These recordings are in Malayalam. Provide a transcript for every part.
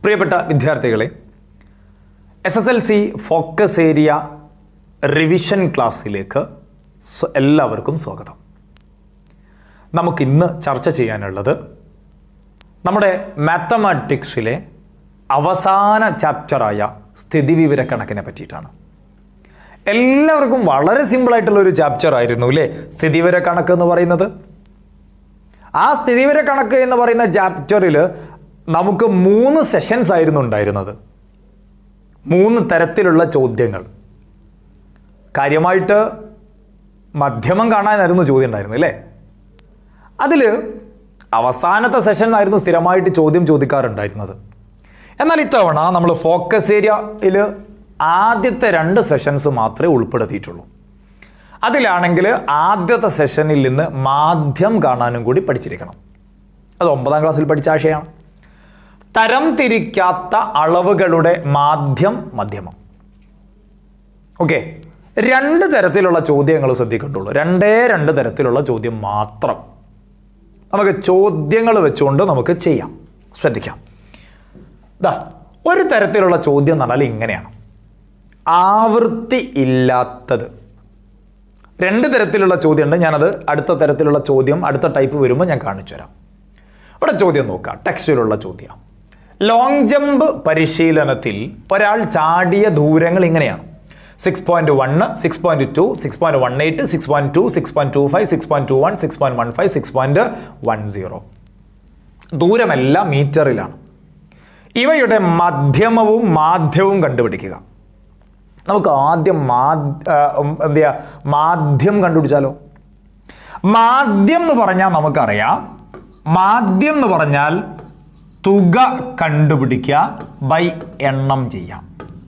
പ്രിയപ്പെട്ട വിദ്യാർത്ഥികളെ S S L C focus area revision ക്ലാസ്സിലേക്ക് സ്വ- എല്ലാവർക്കും സ്വാഗതം നമുക്കിന്ന് ചർച്ച ചെയ്യാനുള്ളത് നമ്മുടെ മാത്തമാറ്റിക്സിലെ അവസാന ചാപ്റ്ററായ സ്ഥിതിവിവരക്കണക്കിനെ പറ്റിയിട്ടാണ് എല്ലാവർക്കും വളരെ സിമ്പിളായിട്ടുള്ള ഒരു ചാപ്റ്റർ ആയിരുന്നു അല്ലേ സ്ഥിതിവിവരക്കണക്ക് എന്ന് പറയുന്നത് ആ സ്ഥിതിവിവരക്കണക്ക് എന്ന് പറയുന്ന ചാപ്റ്ററിൽ നമുക്ക് മൂന്ന് സെഷൻസ് ആയിരുന്നു ഉണ്ടായിരുന്നത് മൂന്ന് തരത്തിലുള്ള ചോദ്യങ്ങൾ കാര്യമായിട്ട് മധ്യമം കാണാനായിരുന്നു ചോദ്യം ഉണ്ടായിരുന്നു അല്ലേ അതിൽ അവസാനത്തെ സെഷനിലായിരുന്നു സ്ഥിരമായിട്ട് ചോദ്യം ചോദിക്കാറുണ്ടായിരുന്നത് എന്നാൽ ഇത്തവണ നമ്മൾ ഫോക്കസ് ഏരിയയിൽ ആദ്യത്തെ രണ്ട് സെഷൻസ് മാത്രമേ ഉൾപ്പെടുത്തിയിട്ടുള്ളൂ അതിലാണെങ്കിൽ ആദ്യത്തെ സെഷനിൽ നിന്ന് മാധ്യം കാണാനും കൂടി പഠിച്ചിരിക്കണം അത് ഒമ്പതാം ക്ലാസ്സിൽ പഠിച്ച ആശയമാണ് തരം തിരിക്കാത്ത അളവുകളുടെ മാധ്യം മധ്യമം ഓക്കെ രണ്ട് തരത്തിലുള്ള ചോദ്യങ്ങൾ ശ്രദ്ധിക്കണ്ടുള്ളൂ രണ്ടേ രണ്ട് തരത്തിലുള്ള ചോദ്യം മാത്രം നമുക്ക് ചോദ്യങ്ങൾ വെച്ചുകൊണ്ട് നമുക്ക് ചെയ്യാം ശ്രദ്ധിക്കാം ദാ ഒരു തരത്തിലുള്ള ചോദ്യം എന്ന് പറഞ്ഞാൽ ഇങ്ങനെയാണ് ആവൃത്തി ഇല്ലാത്തത് രണ്ട് തരത്തിലുള്ള ചോദ്യമുണ്ട് ഞാനത് അടുത്ത തരത്തിലുള്ള ചോദ്യം അടുത്ത ടൈപ്പ് വരുമ്പോൾ ഞാൻ കാണിച്ചു തരാം ഇവിടെ ചോദ്യം നോക്കാം ടെക്സ്റ്റിലുള്ള ചോദ്യം ലോങ് ജമ്പ് പരിശീലനത്തിൽ ഒരാൾ ചാടിയ ദൂരങ്ങൾ ഇങ്ങനെയാണ് six point one six point two six point one eight six point two six point two five six point two one six point one five six point one zero ദൂരമെല്ലാം മീറ്ററിലാണ് ഇവയുടെ മധ്യമവും മാധ്യവും കണ്ടുപിടിക്കുക നമുക്ക് ആദ്യം മാധ്യ എന്ത് ചെയ്യാ മാധ്യം കണ്ടുപിടിച്ചാലോ മാധ്യം എന്ന് പറഞ്ഞാൽ നമുക്കറിയാം മാധ്യം എന്ന് പറഞ്ഞാൽ തുക കണ്ടുപിടിക്കുക ബൈ എണ്ണം ചെയ്യാം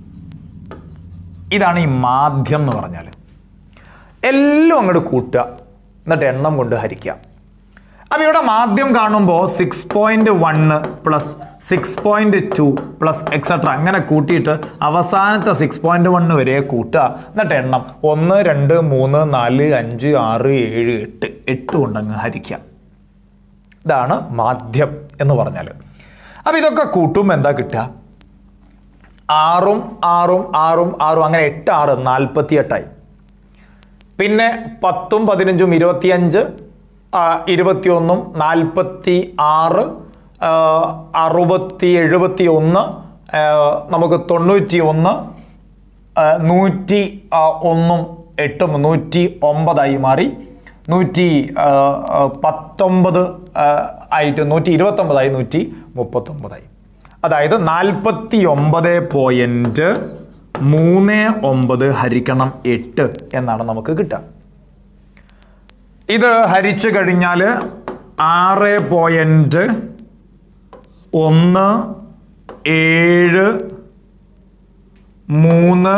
ഇതാണ് ഈ മാധ്യം എന്ന് പറഞ്ഞാൽ എല്ലാം അങ്ങോട്ട് കൂട്ടുക എന്നിട്ട് എണ്ണം കൊണ്ട് ഹരിക്കുക അപ്പം ഇവിടെ മാധ്യം കാണുമ്പോൾ six point one plus six point two plus etcetera അങ്ങനെ കൂട്ടിയിട്ട് അവസാനത്തെ സിക്സ് പോയിന്റ് വണ്ണ് വരെ കൂട്ടുക എന്നിട്ട് എണ്ണം ഒന്ന് രണ്ട് മൂന്ന് നാല് അഞ്ച് ആറ് ഏഴ് എട്ട് എട്ട് കൊണ്ടങ്ങ് ഹരിക്കുക ഇതാണ് മാധ്യം എന്ന് പറഞ്ഞാൽ അപ്പം ഇതൊക്കെ കൂട്ടുമ്പോൾ എന്താ കിട്ടുക ആറും ആറും ആറും ആറും അങ്ങനെ എട്ട് ആറ് നാൽപ്പത്തി എട്ടായി പിന്നെ പത്തും പതിനഞ്ചും ഇരുപത്തിയഞ്ച് ആ, ഇരുപത്തിയൊന്നും നാൽപ്പത്തി ആറ് ആ, അറുപത്തി എഴുപത്തി ഒന്ന് ആ, നമുക്ക് തൊണ്ണൂറ്റി ഒന്ന് ആ, നൂറ്റി ആ, ഒന്നും എട്ടും നൂറ്റി ഒമ്പതായി മാറി നൂറ്റി ആ, ആ, പത്തൊമ്പത് ആ, ആയിട്ട് നൂറ്റി ഇരുപത്തൊമ്പതായി നൂറ്റി മുപ്പത്തൊമ്പതായി അതായത് നാൽപ്പത്തി ഒമ്പത് പോയിന്റ് മൂന്ന് ഒമ്പത് ഹരിക്കണം എട്ട് എന്നാണ് നമുക്ക് കിട്ടുക ഇത് ഹരിച്ചു കഴിഞ്ഞാൽ ആറ് പോയിന്റ് ഒന്ന് ഏഴ് മൂന്ന്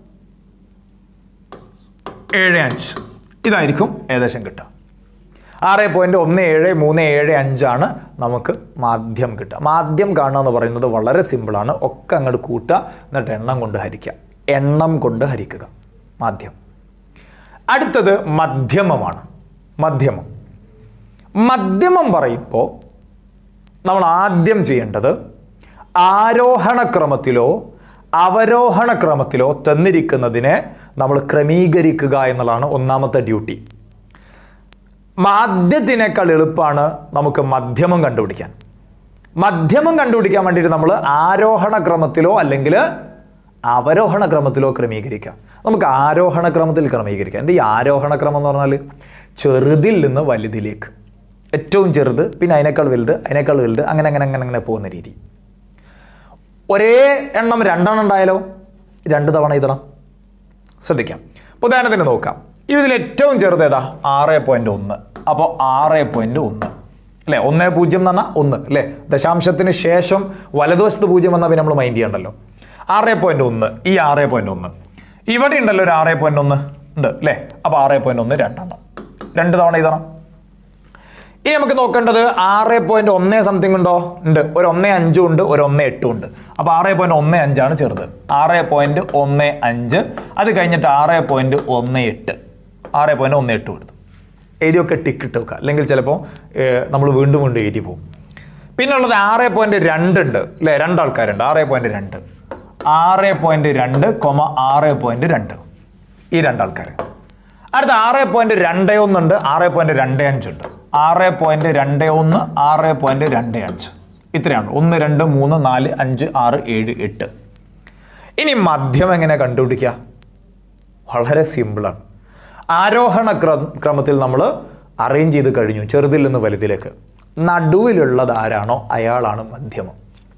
ഏഴ് അഞ്ച് ഇതായിരിക്കും ഏകദേശം കിട്ടുക ആറ് പോയിന്റ് ഒന്ന് ഏഴ് മൂന്ന് ഏഴ് അഞ്ചാണ് നമുക്ക് മാധ്യം കിട്ടുക മാധ്യം കാണുക എന്ന് പറയുന്നത് വളരെ സിമ്പിളാണ് ഒക്കെ അങ്ങോട്ട് കൂട്ടുക എന്നിട്ട് എണ്ണം കൊണ്ട് ഹരിക്കുക എണ്ണം കൊണ്ട് ഹരിക്കുക മാധ്യം അടുത്തത് മധ്യമമാണ് മധ്യമം മധ്യമം പറയുമ്പോൾ നമ്മൾ ആദ്യം ചെയ്യേണ്ടത് ആരോഹണ ക്രമത്തിലോ അവരോഹണ ക്രമത്തിലോ തന്നിരിക്കുന്നതിനെ നമ്മൾ ക്രമീകരിക്കുക എന്നുള്ളതാണ് ഒന്നാമത്തെ ഡ്യൂട്ടി മാധ്യത്തിനേക്കാൾ എളുപ്പമാണ് നമുക്ക് മധ്യമം കണ്ടുപിടിക്കാൻ മധ്യമം കണ്ടുപിടിക്കാൻ വേണ്ടിയിട്ട് നമ്മൾ ആരോഹണ ക്രമത്തിലോ അല്ലെങ്കിൽ അവരോഹണ ക്രമത്തിലോ ക്രമീകരിക്കാം നമുക്ക് ആരോഹണ ക്രമത്തിൽ ക്രമീകരിക്കാം എന്താ ഈ ആരോഹണ ക്രമം എന്ന് പറഞ്ഞാൽ ചെറുതിൽ നിന്ന് വലുതിലേക്ക് ഏറ്റവും ചെറുത് പിന്നെ അതിനേക്കാൾ വലുത് അതിനേക്കാൾ വലുത് അങ്ങനെ അങ്ങനെ അങ്ങനെ അങ്ങനെ പോകുന്ന രീതി ഒരേ എണ്ണം രണ്ടെണ്ണം ഉണ്ടായാലോ രണ്ട് തവണ ഇതണം ശ്രദ്ധിക്കാം ഇപ്പൊ ഉദാഹരണത്തിന് നോക്കാം ഇതിൽ ഏറ്റവും ചെറുത് ഏതാ ആറ് പോയിന്റ് ഒന്ന് അപ്പോൾ ആറ് പോയിന്റ് ഒന്ന് അല്ലേ ഒന്ന് പൂജ്യം എന്ന് പറഞ്ഞാൽ ഒന്ന് അല്ലേ ദശാംശത്തിന് ശേഷം വലതുവശത്ത് പൂജ്യം വന്നാൽ പിന്നെ നമ്മൾ മൈൻഡ് ചെയ്യണ്ടല്ലോ ആറ് പോയിന്റ് ഒന്ന് ഈ ആറ് പോയിന്റ് ഒന്ന് ഇവിടെ ഉണ്ടല്ലോ ഒരു ആറ് പോയിന്റ് ഒന്ന് ഉണ്ട് അല്ലേ അപ്പോൾ ആറ് പോയിന്റ് ഒന്ന് രണ്ടെണ്ണം രണ്ട് തവണ ഇതണം ഇനി നമുക്ക് നോക്കേണ്ടത് ആറ് പോയിന്റ് ഒന്ന് സംതിങ് ഉണ്ടോ ഉണ്ട് ഒരു ഒന്ന് അഞ്ചും ഉണ്ട് ഒരു ഒന്ന് എട്ടും ഉണ്ട് അപ്പോൾ ആറ് പോയിന്റ് ഒന്ന് അഞ്ചാണ് ചെറുത് ആറ് പോയിന്റ് ഒന്ന് അഞ്ച് അത് കഴിഞ്ഞിട്ട് ആറ് പോയിന്റ് ഒന്ന് എട്ട് ആറ് പോയിന്റ് ഒന്ന് എട്ട് കൊടുത്തു എഴുതിയൊക്കെ ടിക്ക് ഇട്ട് വെക്കുക അല്ലെങ്കിൽ ചിലപ്പോൾ നമ്മൾ വീണ്ടും വീണ്ടും എഴുതി പോകും പിന്നെ ഉള്ളത് ആറ് പോയിന്റ് രണ്ട് ഉണ്ട് അല്ലേ രണ്ടാൾക്കാരുണ്ട് ആറ് പോയിന്റ് രണ്ട് ആറ് പോയിന്റ് രണ്ട് കൊമ ആറ് പോയിന്റ് രണ്ട് ഈ രണ്ടാൾക്കാർ അടുത്ത ആറ് പോയിന്റ് രണ്ട് ഒന്നുണ്ട് ആറ് പോയിന്റ് രണ്ട് അഞ്ചുണ്ട് ആറ് പോയിന്റ് രണ്ട് ഒന്ന് ആറ് പോയിന്റ് രണ്ട് അഞ്ച് ഇത്രയാണ് ഒന്ന് രണ്ട് മൂന്ന് നാല് അഞ്ച് ആറ് ഏഴ് എട്ട് ഇനി മധ്യം എങ്ങനെ കണ്ടുപിടിക്കുക വളരെ സിമ്പിളാണ് ആരോഹണ ക്ര- ക്രമത്തിൽ നമ്മൾ അറേഞ്ച് ചെയ്ത് കഴിഞ്ഞു ചെറുതിൽ നിന്ന് വലുതിലേക്ക് നടുവിലുള്ളത് ആരാണോ അയാളാണ് മധ്യമം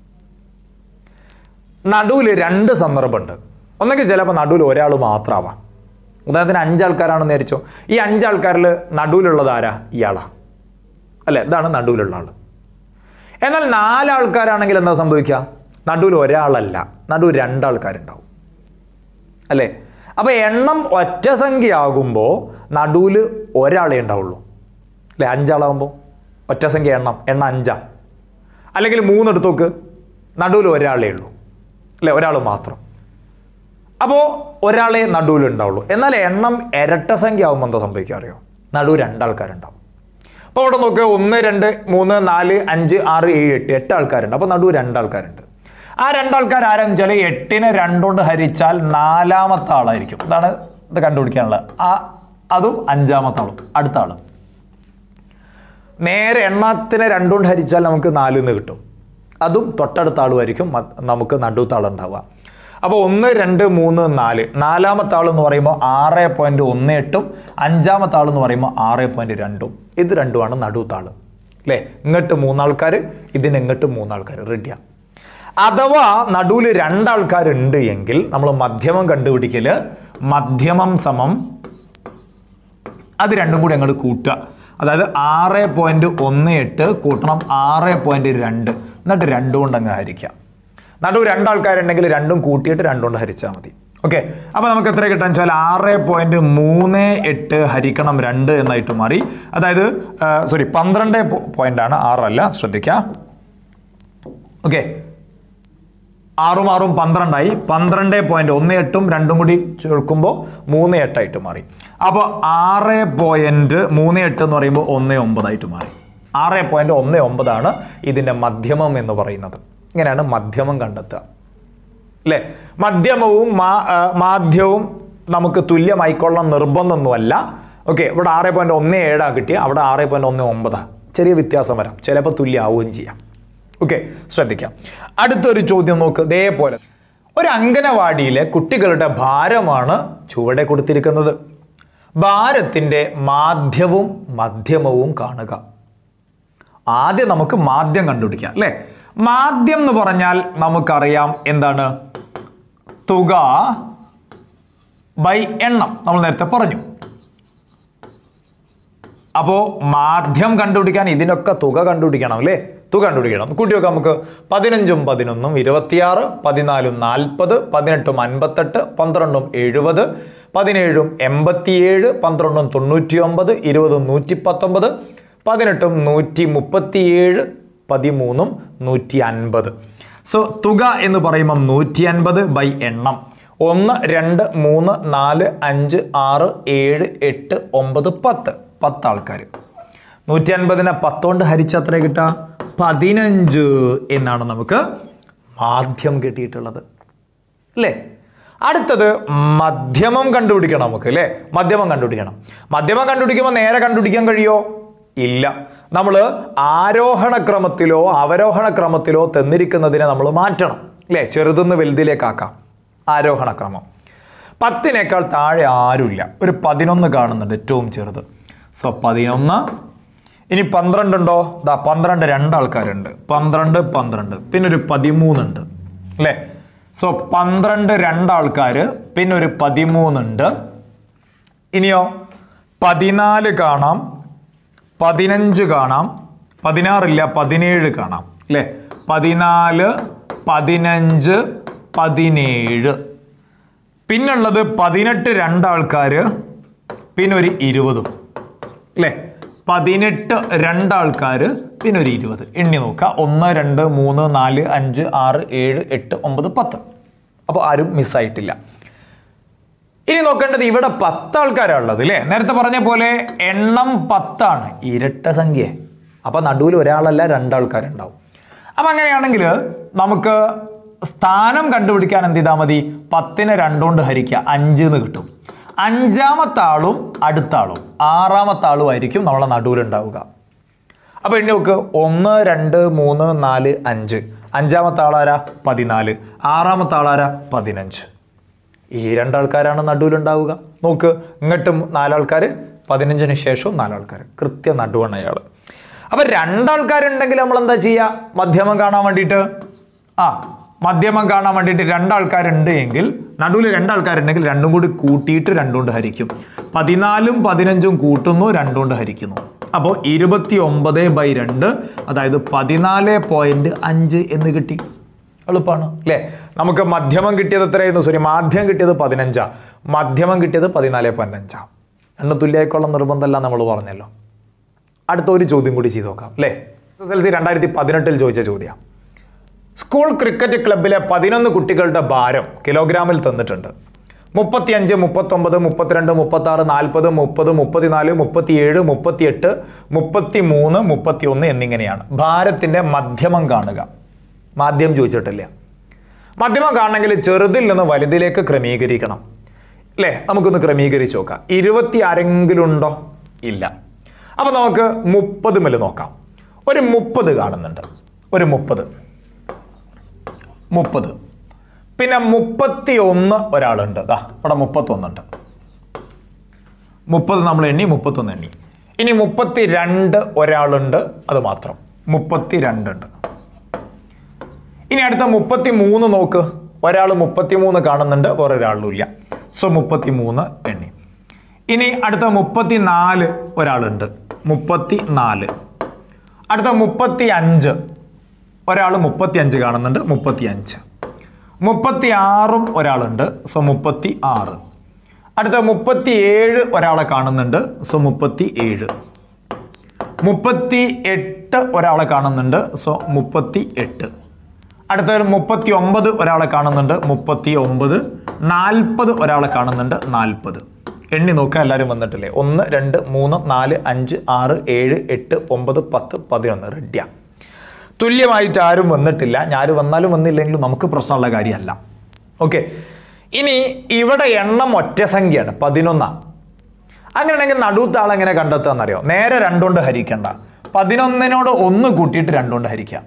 നടുവിൽ രണ്ട് സന്ദർഭമുണ്ട് ഒന്നെങ്കിൽ ചിലപ്പോൾ നടുവിൽ ഒരാൾ മാത്രമാവാം ഉദാഹരണത്തിന് അഞ്ചാൾക്കാരാണെന്ന് വിചാരിച്ചോ ഈ അഞ്ചാൾക്കാരിൽ നടുവിലുള്ളത് ആരാ ഇയാളാ അല്ലേ ഇതാണ് നടുവിലുള്ള ആൾ എന്നാൽ നാലാൾക്കാരാണെങ്കിൽ എന്താ സംഭവിക്കുക നടുവിൽ ഒരാളല്ല നടുവിൽ രണ്ടാൾക്കാരുണ്ടാവും അല്ലേ അപ്പോൾ എണ്ണം ഒറ്റ സംഖ്യ ആകുമ്പോൾ നടുവിൽ ഒരാളേ ഉണ്ടാവുള്ളൂ അല്ലേ അഞ്ചാളാകുമ്പോൾ ഒറ്റ സംഖ്യ എണ്ണം എണ്ണം അഞ്ചാ അല്ലെങ്കിൽ മൂന്നെടുത്ത് നോക്ക് നടുവിൽ ഒരാളേ ഉള്ളൂ അല്ലേ ഒരാൾ മാത്രം അപ്പോൾ ഒരാളെ നടുവിൽ ഉണ്ടാവുള്ളൂ എന്നാൽ എണ്ണം ഇരട്ട സംഖ്യ ആകുമ്പോൾ എന്താ സംഭവിക്കുക അറിയോ നടുവ് രണ്ടാൾക്കാരുണ്ടാവും അപ്പോൾ അവിടെ നോക്ക് ഒന്ന് രണ്ട് മൂന്ന് നാല് അഞ്ച് ആറ് ഏഴ് എട്ട് എട്ട് ആൾക്കാരുണ്ട് അപ്പോൾ നടുവ് രണ്ടാൾക്കാരുണ്ട് ആ രണ്ടാൾക്കാർ ആരെന്ന് വെച്ചാൽ എട്ടിനെ രണ്ടുകൊണ്ട് ഹരിച്ചാൽ നാലാമത്തെ ആളായിരിക്കും ഇതാണ് ഇത് കണ്ടുപിടിക്കാനുള്ളത് ആ അതും അഞ്ചാമത്തെ ആളും അടുത്ത ആളും നേരെ എണ്ണത്തിനെ രണ്ടുകൊണ്ട് ഹരിച്ചാൽ നമുക്ക് നാലിൽ നിന്ന് കിട്ടും അതും തൊട്ടടുത്ത ആളുമായിരിക്കും മ- നമുക്ക് നടുത്ത ആളുണ്ടാവുക അപ്പോൾ ഒന്ന് രണ്ട് മൂന്ന് നാല് നാലാമത്തെ ആൾ എന്ന് പറയുമ്പോൾ ആറ് പോയിന്റ് ഒന്ന് എട്ടും അഞ്ചാമത്തെ ആൾ എന്ന് പറയുമ്പോൾ ആറ് പോയിന്റ് രണ്ടും ഇത് രണ്ടുമാണ് നടുത്ത ആൾ അല്ലേ ഇങ്ങോട്ട് മൂന്നാൾക്കാർ ഇതിന് ഇങ്ങോട്ട് മൂന്നാൾക്കാർ റെഡിയാ അഥവാ നടുവിൽ രണ്ടാൾക്കാരുണ്ട് എങ്കിൽ നമ്മൾ മധ്യമം കണ്ടുപിടിക്കൽ മധ്യമം സമം അത് രണ്ടും കൂടി അങ്ങോട്ട് കൂട്ടുക അതായത് ആറ് പോയിന്റ് ഒന്ന് എട്ട് കൂട്ടണം ആറ് പോയിന്റ് രണ്ട് എന്നിട്ട് രണ്ടും കൊണ്ട് അങ്ങ് ഹരിക്കാം നടുവ് രണ്ടാൾക്കാരുണ്ടെങ്കിൽ രണ്ടും കൂട്ടിയിട്ട് രണ്ടും കൊണ്ട് ഹരിച്ചാൽ മതി ഓക്കെ അപ്പൊ നമുക്ക് എത്ര കിട്ടാന്ന് വെച്ചാൽ ആറ് പോയിന്റ് മൂന്ന് എട്ട് ഹരിക്കണം രണ്ട് എന്നായിട്ട് മാറി അതായത് സോറി പന്ത്രണ്ട് പോയിന്റ് ആണ് ആറല്ല ശ്രദ്ധിക്കുക ഓക്കെ ആറും ആറും പന്ത്രണ്ടായി പന്ത്രണ്ട് പോയിന്റ് ഒന്ന് എട്ടും രണ്ടും കൂടി ചേർക്കുമ്പോൾ മൂന്ന് എട്ടായിട്ട് മാറി അപ്പോൾ ആറ് പോയിന്റ് മൂന്ന് എട്ട് എന്ന് പറയുമ്പോൾ ഒന്ന് ഒമ്പതായിട്ട് മാറി ആറ് പോയിന്റ് ഒന്ന് ഒമ്പതാണ് ഇതിൻ്റെ മധ്യമം എന്ന് പറയുന്നത് ഇങ്ങനെയാണ് മധ്യമം കണ്ടെത്തുക അല്ലേ മധ്യമവും മാ- ആ, മാധ്യവും നമുക്ക് തുല്യമായിക്കൊള്ളണം നിർബന്ധമൊന്നുമല്ല ഓക്കെ ഇവിടെ ആറ് പോയിന്റ് ഒന്ന് ഏഴാ കിട്ടിയ അവിടെ ആറ് പോയിന്റ് ഒന്ന് ഒമ്പതാ ചെറിയ വ്യത്യാസം വരാം ചിലപ്പോൾ തുല്യമാവുകയും ചെയ്യാം ഓക്കെ ശ്രദ്ധിക്കാം അടുത്തൊരു ചോദ്യം നോക്ക് ഇതേപോലെ ഒരു അംഗനവാടിയിലെ കുട്ടികളുടെ ഭാരമാണ് ചുവടെ കൊടുത്തിരിക്കുന്നത് ഭാരത്തിന്റെ മാധ്യവും മധ്യമവും കാണുക ആദ്യം നമുക്ക് മാധ്യം കണ്ടുപിടിക്കാം അല്ലേ മാധ്യം എന്ന് പറഞ്ഞാൽ നമുക്കറിയാം എന്താണ് തുക ബൈ എണ്ണം നമ്മൾ നേരത്തെ പറഞ്ഞു അപ്പോൾ മാധ്യം കണ്ടുപിടിക്കാൻ ഇതിനൊക്കെ തുക കണ്ടുപിടിക്കണം അല്ലേ തുക കണ്ടുപിടിക്കണം കൂട്ടി വെക്കാം നമുക്ക് പതിനഞ്ചും പതിനൊന്നും ഇരുപത്തിയാറ് പതിനാലും നാൽപ്പത് പതിനെട്ടും അൻപത്തെട്ട് പന്ത്രണ്ടും എഴുപത് പതിനേഴും എൺപത്തിയേഴ് പന്ത്രണ്ടും തൊണ്ണൂറ്റി ഒമ്പത് ഇരുപതും നൂറ്റി പത്തൊമ്പത് പതിനെട്ടും നൂറ്റി മുപ്പത്തിയേഴ് പതിമൂന്നും നൂറ്റി അൻപത് സോ തുക എന്ന് പറയുമ്പം നൂറ്റി അൻപത് ബൈ എണ്ണം ഒന്ന് രണ്ട് മൂന്ന് നാല് അഞ്ച് ആറ് ഏഴ് എട്ട് ഒമ്പത് പത്ത് പത്ത് ആൾക്കാർ നൂറ്റി അൻപതിനെ പത്തോണ്ട് ഹരിച്ച എത്ര കിട്ടുക പതിനഞ്ച് എന്നാണ് നമുക്ക് മാധ്യം കിട്ടിയിട്ടുള്ളത് അല്ലേ അടുത്തത് മധ്യമം കണ്ടുപിടിക്കണം നമുക്ക് അല്ലേ മധ്യമം കണ്ടുപിടിക്കണം മധ്യമം കണ്ടുപിടിക്കുമ്പോൾ നേരെ കണ്ടുപിടിക്കാൻ കഴിയോ ഇല്ല നമ്മൾ ആരോഹണ ക്രമത്തിലോ അവരോഹണ ക്രമത്തിലോ തന്നിരിക്കുന്നതിനെ നമ്മൾ മാറ്റണം അല്ലേ ചെറുതുനിന്ന് വലുതിലേക്കാക്കാം ആരോഹണ ക്രമം പത്തിനേക്കാൾ താഴെ ആരുമില്ല ഒരു പതിനൊന്ന് കാണുന്നുണ്ട് ഏറ്റവും ചെറുത് സോ പതിനൊന്ന് ഇനി പന്ത്രണ്ട് ഉണ്ടോ ദാ പന്ത്രണ്ട് രണ്ടാൾക്കാരുണ്ട് പന്ത്രണ്ട് പന്ത്രണ്ട് പിന്നെ ഒരു പതിമൂന്നുണ്ട് അല്ലേ സോ പന്ത്രണ്ട് രണ്ടാൾക്കാർ പിന്നെ ഒരു പതിമൂന്നുണ്ട് ഇനിയോ പതിനാല് കാണാം പതിനഞ്ച് കാണാം പതിനാറില്ല പതിനേഴ് കാണാം അല്ലേ പതിനാല് പതിനഞ്ച് പതിനേഴ് പിന്നുള്ളത് പതിനെട്ട് രണ്ടാൾക്കാർ പിന്നെ ഒരു ഇരുപതും അല്ലേ പതിനെട്ട് രണ്ടാൾക്കാർ പിന്നെ ഒരു ഇരുപത് എണ്ണി നോക്കുക ഒന്ന് രണ്ട് മൂന്ന് നാല് അഞ്ച് ആറ് ഏഴ് എട്ട് ഒമ്പത് പത്ത് അപ്പോൾ ആരും മിസ്സായിട്ടില്ല ഇനി നോക്കേണ്ടത് ഇവിടെ പത്ത് ആൾക്കാരാണുള്ളത് അല്ലേ നേരത്തെ പറഞ്ഞ പോലെ എണ്ണം പത്താണ് ഇരട്ട സംഖ്യ അപ്പൊ നടുവിൽ ഒരാളല്ല രണ്ടാൾക്കാരുണ്ടാവും അപ്പം അങ്ങനെയാണെങ്കിൽ നമുക്ക് സ്ഥാനം കണ്ടുപിടിക്കാൻ എന്ത് ചെയ്താൽ മതി പത്തിനെ രണ്ടുകൊണ്ട് ഹരിക്കുക അഞ്ച് എന്ന് കിട്ടും അഞ്ചാമത്തെ ആളും അടുത്ത ആളും ആറാമത്തെ ആളും ആയിരിക്കും നമ്മളെ നടുവിലുണ്ടാവുക അപ്പോൾ എണ്ണി നോക്ക് ഒന്ന് രണ്ട് മൂന്ന് നാല് അഞ്ച് അഞ്ചാമത്തെ ആളാരാ പതിനാല് ആറാമത്തെ ആളാരാ പതിനഞ്ച് ഈ രണ്ടാൾക്കാരാണ് നടുവിലുണ്ടാവുക നോക്ക് ഇങ്ങോട്ടും നാലാൾക്കാർ പതിനഞ്ചിന് ശേഷവും നാലാൾക്കാർ കൃത്യ നടുവാണ് അയാൾ അപ്പം രണ്ടാൾക്കാരുണ്ടെങ്കിൽ നമ്മൾ എന്താ ചെയ്യുക മധ്യമം കാണാൻ വേണ്ടിയിട്ട് ആ മധ്യമം കാണാൻ വേണ്ടിയിട്ട് രണ്ടാൾക്കാരുണ്ട് എങ്കിൽ നടുവിൽ രണ്ടാൾക്കാരുണ്ടെങ്കിൽ രണ്ടും കൂടി കൂട്ടിയിട്ട് രണ്ടും കൊണ്ട് ഹരിക്കും പതിനാലും പതിനഞ്ചും കൂട്ടുന്നു രണ്ടും കൊണ്ട് ഹരിക്കുന്നു അപ്പോൾ ഇരുപത്തി ഒമ്പത് ബൈ രണ്ട് അതായത് പതിനാല് പോയിന്റ് അഞ്ച് എന്ന് കിട്ടി എളുപ്പമാണ് അല്ലേ നമുക്ക് മധ്യമം കിട്ടിയത് എത്രയായിരുന്നു സോറി മാധ്യമം കിട്ടിയത് പതിനഞ്ചാ മധ്യമം കിട്ടിയത് പതിനാല് പതിനഞ്ചാ എണ്ണ തുല്യായിക്കൊള്ള നിർബന്ധമല്ല നമ്മൾ പറഞ്ഞല്ലോ അടുത്ത ഒരു ചോദ്യം കൂടി ചെയ്ത് നോക്കാം അല്ലേ എസ് എസ് എൽ സി രണ്ടായിരത്തി പതിനെട്ടിൽ ചോദിച്ച ചോദ്യം സ്കൂൾ ക്രിക്കറ്റ് ക്ലബിലെ പതിനൊന്ന് കുട്ടികളുടെ ഭാരം കിലോഗ്രാമിൽ തന്നിട്ടുണ്ട് മുപ്പത്തിയഞ്ച് മുപ്പത്തൊമ്പത് മുപ്പത്തിരണ്ട് മുപ്പത്തി ആറ് നാൽപ്പത് മുപ്പത് മുപ്പത്തിനാല് മുപ്പത്തിയേഴ് മുപ്പത്തിയെട്ട് മുപ്പത്തി മൂന്ന് മുപ്പത്തി ഒന്ന് എന്നിങ്ങനെയാണ് ഭാരത്തിന്റെ മധ്യമം കാണുക മാധ്യമം ചോദിച്ചിട്ടില്ല മധ്യമം കാണണമെങ്കിൽ ചെറുതിൽ നിന്ന് വലുതിലേക്ക് ക്രമീകരിക്കണം അല്ലേ നമുക്കൊന്ന് ക്രമീകരിച്ച് നോക്കാം ഇരുപത്തി ആരെങ്കിലും ഉണ്ടോ ഇല്ല അപ്പൊ നമുക്ക് മുപ്പത് മേൽ നോക്കാം ഒരു മുപ്പത് കാണുന്നുണ്ട് ഒരു മുപ്പത് മുപ്പത് പിന്നെ മുപ്പത്തി ഒന്ന് ഒരാളുണ്ട് ദാ ഇവിടെ മുപ്പത്തൊന്നുണ്ട് മുപ്പത് നമ്മൾ എണ്ണി മുപ്പത്തൊന്ന് എണ്ണി ഇനി മുപ്പത്തി രണ്ട് ഒരാളുണ്ട് അത് മാത്രം മുപ്പത്തി രണ്ടുണ്ട് ഇനി അടുത്ത മുപ്പത്തി മൂന്ന് നോക്ക് ഒരാൾ മുപ്പത്തി മൂന്ന് കാണുന്നുണ്ട് വേറെ ഒരാളും ഇല്ല സോ മുപ്പത്തി മൂന്ന് എണ്ണി ഇനി അടുത്ത മുപ്പത്തി നാല് ഒരാളുണ്ട് മുപ്പത്തി നാല് അടുത്ത മുപ്പത്തി അഞ്ച് ഒരാൾ മുപ്പത്തി അഞ്ച് കാണുന്നുണ്ട് മുപ്പത്തി അഞ്ച് മുപ്പത്തി ആറും ഒരാളുണ്ട് സോ മുപ്പത്തി ആറ് അടുത്ത മുപ്പത്തി ഏഴ് ഒരാളെ കാണുന്നുണ്ട് സോ മുപ്പത്തി ഏഴ് മുപ്പത്തി എട്ട് ഒരാളെ കാണുന്നുണ്ട് സോ മുപ്പത്തി എട്ട് അടുത്ത മുപ്പത്തി ഒമ്പത് ഒരാളെ കാണുന്നുണ്ട് മുപ്പത്തി ഒമ്പത് നാൽപ്പത് ഒരാളെ കാണുന്നുണ്ട് നാൽപ്പത് എണ്ണി നോക്കുക എല്ലാവരും വന്നിട്ടില്ലേ ഒന്ന് രണ്ട് മൂന്ന് നാല് അഞ്ച് ആറ് ഏഴ് എട്ട് ഒമ്പത് പത്ത് പതിനൊന്ന് റെഡിയ തുല്യമായിട്ട് ആരും വന്നിട്ടില്ല ഞാൻ വന്നാലും വന്നില്ലെങ്കിലും നമുക്ക് പ്രശ്നമുള്ള കാര്യമല്ല ഓക്കെ ഇനി ഇവിടെ എണ്ണം ഒറ്റ സംഖ്യയാണ് പതിനൊന്നാം അങ്ങനെയാണെങ്കിൽ നടുത്ത ആൾ എങ്ങനെ കണ്ടെത്തുകയെന്നറിയോ നേരെ രണ്ടുകൊണ്ട് ഹരിക്കണ്ട പതിനൊന്നിനോട് ഒന്ന് കൂട്ടിയിട്ട് രണ്ടുകൊണ്ട് ഹരിക്കാം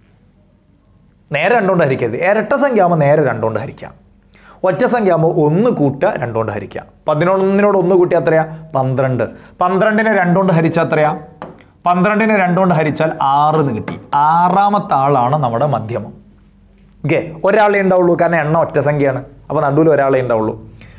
നേരെ രണ്ടുകൊണ്ട് ഹരിക്കരുത് ഇരട്ട സംഖ്യ ആകുമ്പോൾ നേരെ രണ്ടുകൊണ്ട് ഹരിക്കാം ഒറ്റ സംഖ്യ ആകുമ്പോൾ ഒന്ന് കൂട്ടുക രണ്ടുകൊണ്ട് ഹരിക്കാം പതിനൊന്നിനോട് ഒന്ന് കൂട്ടിയ എത്രയാ പന്ത്രണ്ട് പന്ത്രണ്ടിനെ രണ്ടുകൊണ്ട് ഹരിച്ചാൽ എത്രയാ പന്ത്രണ്ടിനെ രണ്ടുകൊണ്ട് ഹരിച്ചാൽ ആറ് എന്ന് കിട്ടി ആറാമത്തെ ആളാണ് നമ്മുടെ മധ്യമം ഓക്കെ ഒരാളെ ഉണ്ടാവുള്ളൂ കാരണം എണ്ണം ഒറ്റ സംഖ്യയാണ് അപ്പോൾ നടുവിൽ ഒരാളെ ഉണ്ടാവുള്ളൂ